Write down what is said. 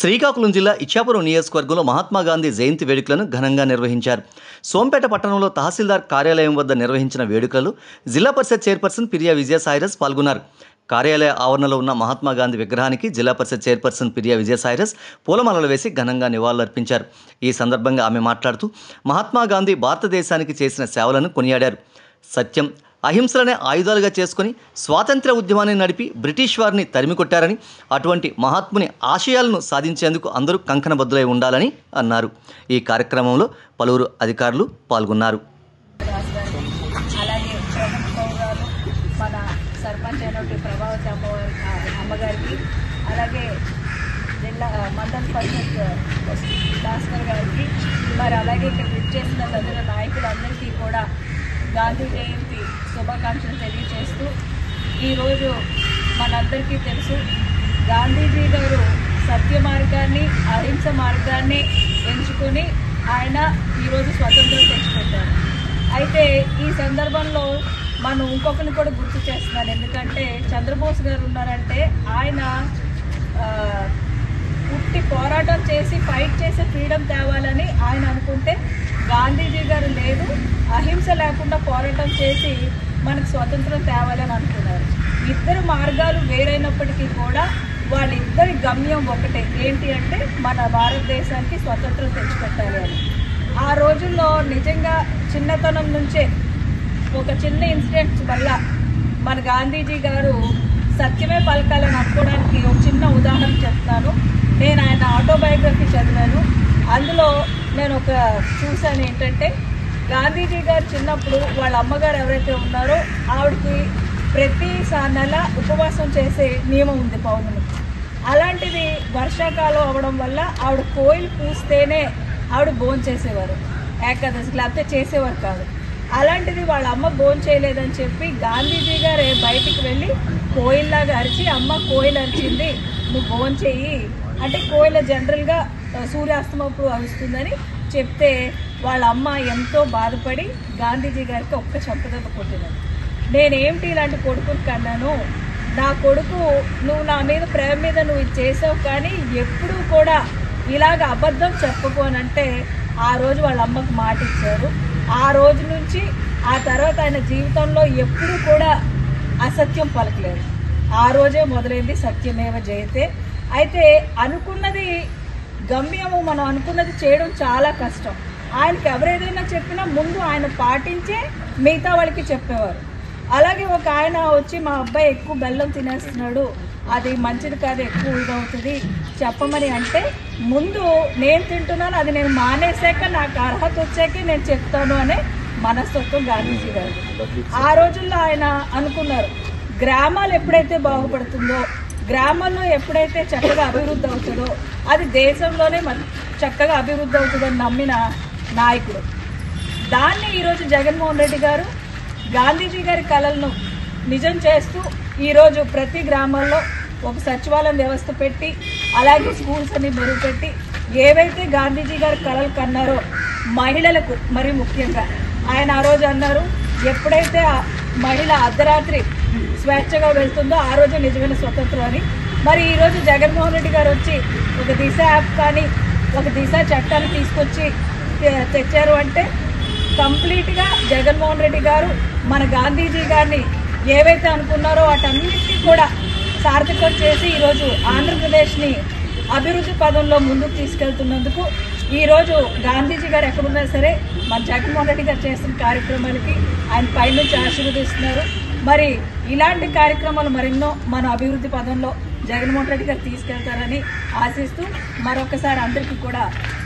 శ్రీకాకుళం జిల్లా ఇచ్చాపురం నియోజకవర్గంలో మహాత్మా గాంధీ జయంతి వేడుకలను ఘనంగా నిర్వహించారు సోంపేట పట్టణంలో తహసీల్దార్ కార్యాలయం వద్ద నిర్వహించిన వేడుకలు జిల్లా పరిషత్ చైర్పర్సన్ పిరియా విజయసాయిరస్ పాల్గొన్నారు కార్యాలయ ఆవరణలో ఉన్న మహాత్మా గాంధీ విగ్రహానికి జిల్లా పరిషత్ చైర్పర్సన్ పిరియా విజయసాయిరస్ పూలమాలలు వేసి ఘనంగా నివాళులర్పించారు ఈ సందర్భంగా ఆమె మాట్లాడుతూ మహాత్మా గాంధీ భారతదేశానికి చేసిన సేవలను కొనియాడారు సత్యం అహింసలనే ఆయుధాలుగా చేసుకుని స్వాతంత్ర ఉద్యమాన్ని నడిపి బ్రిటిష్ వారిని తరిమికొట్టారని అటువంటి మహాత్ముని ఆశయాలను సాధించేందుకు అందరూ కంకణబద్దులై ఉండాలని అన్నారు ఈ కార్యక్రమంలో పలువురు అధికారులు పాల్గొన్నారు దాస్ గారికి అలాగే ప్రముఖ పౌరాలు మన సర్పంచ్ అయినటువంటి ప్రభావతి అమ్మవారి ఆ, అమ్మగారికి అలాగే జిల్లా మండల పరిషత్ భాస్కర్ గారికి మరి అలాగే ఇక్కడ విచ్చేసిన తదితర నాయకులందరికీ కూడా గాంధీ జయంతి శుభాకాంక్షలు తెలియజేస్తూ ఈరోజు మనందరికీ తెలుసు గాంధీజీ గారు సత్య మార్గాన్ని అహింస మార్గాన్ని ఎంచుకొని ఆయన ఈరోజు స్వతంత్రం తెచ్చిపెట్టారు అయితే ఈ సందర్భంలో మనం ఇంకొకరిని కూడా గుర్తు చేస్తున్నాను ఎందుకంటే చంద్రబోస్ గారు ఉన్నారంటే ఆయన ఆ, పుట్టి పోరాటం చేసి ఫైట్ చేసి ఫ్రీడమ్ తేవాలని ఆయన అనుకుంటే గాంధీజీ గారు లేదు అహింస లేకుండా పోరాటం చేసి మనకు స్వతంత్రం తేవాలని అనుకున్నారు ఇద్దరు మార్గాలు వేరైనప్పటికీ కూడా వాళ్ళిద్దరి గమ్యం ఒకటే ఏంటి అంటే మన భారతదేశానికి స్వతంత్రం తెచ్చిపెట్టాలి అని ఆ రోజుల్లో నిజంగా చిన్నతనం నుంచే ఒక చిన్న ఇన్సిడెంట్ వల్ల మన గాంధీజీ గారు సత్యమే పలకాలని అనుకోవడానికి ఒక చిన్న ఉదాహరణ చెప్తాను నేను ఆయన ఆటోబయోగ్రఫీ చదివాను అందులో నేను ఒక చూశాను ఏంటంటే గాంధీజీ గారు చిన్నప్పుడు వాళ్ళ అమ్మగారు ఎవరైతే ఉన్నారో ఆవిడకి ప్రతి సా- నెల ఉపవాసం చేసే నియమం ఉంది పౌర్ణమికి అలాంటిది వర్షాకాలం అవడం వల్ల ఆవిడ కోయిలు పూస్తేనే ఆవిడ భోజనం చేసేవారు ఏకాదశి లేకపోతే చేసేవారు కాదు అలాంటిది వాళ్ళ అమ్మ భోజనం చేయలేదని చెప్పి గాంధీజీ గారే బయటికి వెళ్ళి కోయిల్లాగా అరిచి అమ్మ కోయిలు అరిచింది నువ్వు భోజనం చెయ్యి అంటే కోయిల జనరల్గా ఆ, సూర్యాస్తమప్పుడు అరుస్తుందని చెప్తే వాళ్ళ అమ్మ ఎంతో బాధపడి గాంధీజీ గారికి ఒక్క చంపదెబ్బ కొట్టినది నేనేమిటి ఇలాంటి కొడుకుని కన్నాను నా కొడుకు నువ్వు నా మీద ప్రేమ మీద నువ్వు ఇది చేసావు కానీ ఎప్పుడూ కూడా ఇలాగ అబద్ధం చెప్పకు అని అంటే ఆ రోజు వాళ్ళ అమ్మకు మాట ఇచ్చారు ఆ రోజు నుంచి ఆ తర్వాత ఆయన జీవితంలో ఎప్పుడూ కూడా అసత్యం పలకలేదు ఆ రోజే మొదలైంది సత్యమేవ జయతే అయితే అనుకున్నది గమ్యము మనం అనుకున్నది చేయడం చాలా కష్టం ఆయనకి ఎవరేదైనా చెప్పినా ముందు ఆయన పాటించే మిగతా వాళ్ళకి చెప్పేవారు అలాగే ఒక ఆయన వచ్చి మా అబ్బాయి ఎక్కువ బెల్లం తినేస్తున్నాడు అది మంచిది కాదు ఎక్కువ ఇదవుతుంది చెప్పమని అంటే ముందు నేను తింటున్నాను అది నేను మానేశాక నాకు అర్హత వచ్చాకే నేను చెప్తాను అనే మనస్తత్వం గాంధీజీ గారు ఆ రోజుల్లో ఆయన అనుకున్నారు గ్రామాలు ఎప్పుడైతే బాగుపడుతుందో గ్రామాల్లో ఎప్పుడైతే చక్కగా అభివృద్ధి అవుతుందో అది దేశంలోనే మన- చక్కగా అభివృద్ధి అవుతుందని నమ్మిన నాయకుడు దాన్ని ఈరోజు జగన్మోహన్ రెడ్డి గారు గాంధీజీ గారి కళలను నిజం చేస్తూ ఈరోజు ప్రతి గ్రామాల్లో ఒక సచివాలయం వ్యవస్థ పెట్టి అలాగే స్కూల్స్ అన్ని మెరుగుపెట్టి ఏవైతే గాంధీజీ గారి కళలు కన్నారో మహిళలకు మరి ముఖ్యంగా ఆయన ఆ రోజు అన్నారు ఎప్పుడైతే ఆ మహిళ అర్ధరాత్రి స్వేచ్ఛగా వెళ్తుందో ఆ రోజు నిజమైన స్వతంత్రం అని మరి ఈరోజు జగన్మోహన్ రెడ్డి గారు వచ్చి ఒక దిశ యాప్ కానీ ఒక దిశ చట్టాన్ని తీసుకొచ్చి తె- తెచ్చారు అంటే కంప్లీట్గా జగన్మోహన్ రెడ్డి గారు మన గాంధీజీ గారిని ఏవైతే అనుకున్నారో వాటన్నిటినీ కూడా సార్థకం చేసి ఈరోజు ఆంధ్రప్రదేశ్ని అభివృద్ధి పదంలో ముందుకు తీసుకెళ్తున్నందుకు ఈరోజు గాంధీజీ గారు ఎక్కడున్నా సరే మన జగన్మోహన్ రెడ్డి గారు చేస్తున్న కార్యక్రమాలకి ఆయన పైనుంచి ఆశీర్వదిస్తున్నారు మరి ఇలాంటి కార్యక్రమాలు మరెన్నో మన అభివృద్ధి పదంలో జగన్మోహన్ రెడ్డి గారు తీసుకెళ్తారని ఆశిస్తూ మరొకసారి అందరికీ కూడా